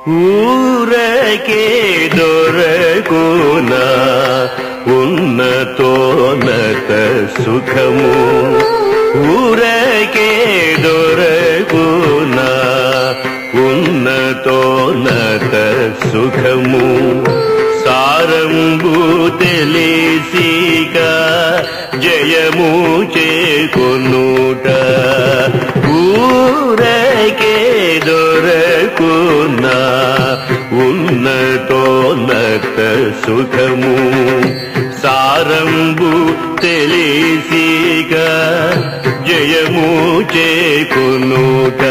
ఊరకే దొరకునా ఉన్నతోన్నత సుఖము ఊరకే దొరకునా ఉన్నతోన్నత సుఖము సారంబు తెలిసిక జయము చేకొనుట ఊరకే దొరకున్నా ఉన్నతోన్నత సుఖము సారంబు తెలిసిక జయము చేకొనుట